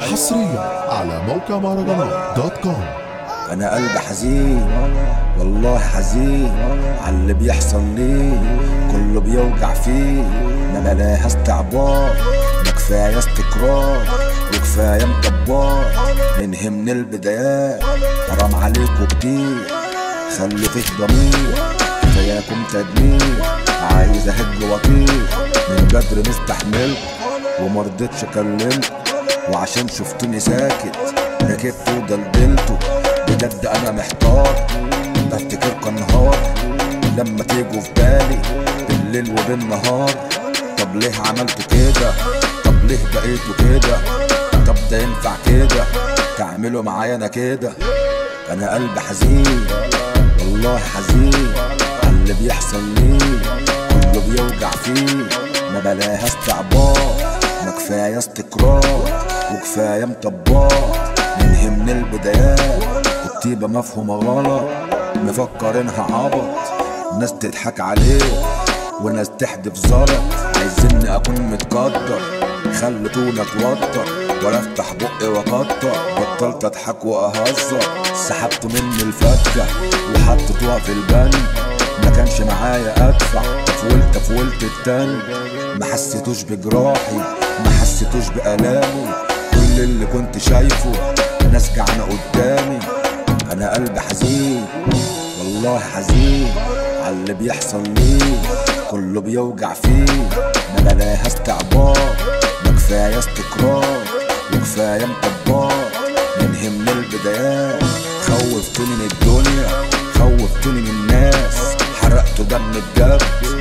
حصريا على موقع مهرجانات دوت كوم انا قلبي حزين والله حزين على اللي بيحصل لي كله بيوجع فيه ما بلاها استعبار ما كفايه استقرار وكفايه مطبار ننهي من البدايات حرام عليكم كتير خلي فيه ضمير كفاياكم تدمير عايز اهج واطير من بدر مستحمل ومرضتش اكلمكم وعشان شفتوني ساكت ركبت ودلدلته بجد انا محتار بفتكركوا انهار لما تيجوا في بالي بالليل وبالنهار طب ليه عملتوا كده طب ليه بقيتوا كده طب ده ينفع كده تعملوا معايا انا كده انا قلبي حزين والله حزين على اللي بيحصل لي كله بيوجع فيه ما بلاها استعبار ما كفايه استقرار وكفايه مطبار ننهي من البدايات الطيبه مفهومه غلط مفكرينها عبط ناس تضحك عليه وناس تحدف زلط عايزني اكون متقدر خلتوني اتوتر ولا افتح بقي واكتر بطلت اضحك واهزر سحبت مني الفكه وحطيتوها في البنك ما كانش معايا ادفع فولت فولت التاني ما حسيتوش بجراحي ما حسيتوش بألامي كل اللي كنت شايفه ناس جعانة قدامي انا قلبي حزين والله حزين على اللي بيحصل لي كله بيوجع فيه ما بلاها استعبار ما كفايه استقرار وكفايه مطبار ننهي من البدايات خوفتوني من الدنيا خوفتوني من الناس حرقتوا دم بجد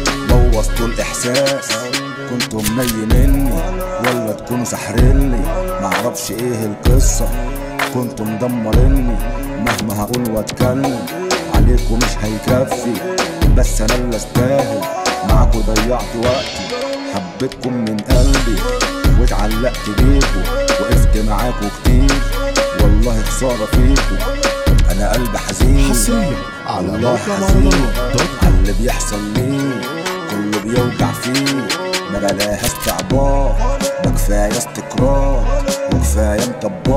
بوظتوا الاحساس كنتوا منيميني ولا تكونوا سحرلي معرفش ايه القصه كنتوا مدمريني مهما هقول واتكلم عليكم مش هيكفي بس انا اللي استاهل معاكوا ضيعت وقتي حبيتكم من قلبي واتعلقت بيكوا وقفت معاكوا كتير والله خسارة فيكوا انا قلبي حزين حصريا على والله موقع حزين مهرجانات دوت كوم على اللي بيحصل لي كله بيوجع فيه ما بلاها استعبار ما كفايه استقرار وكفايه مطبار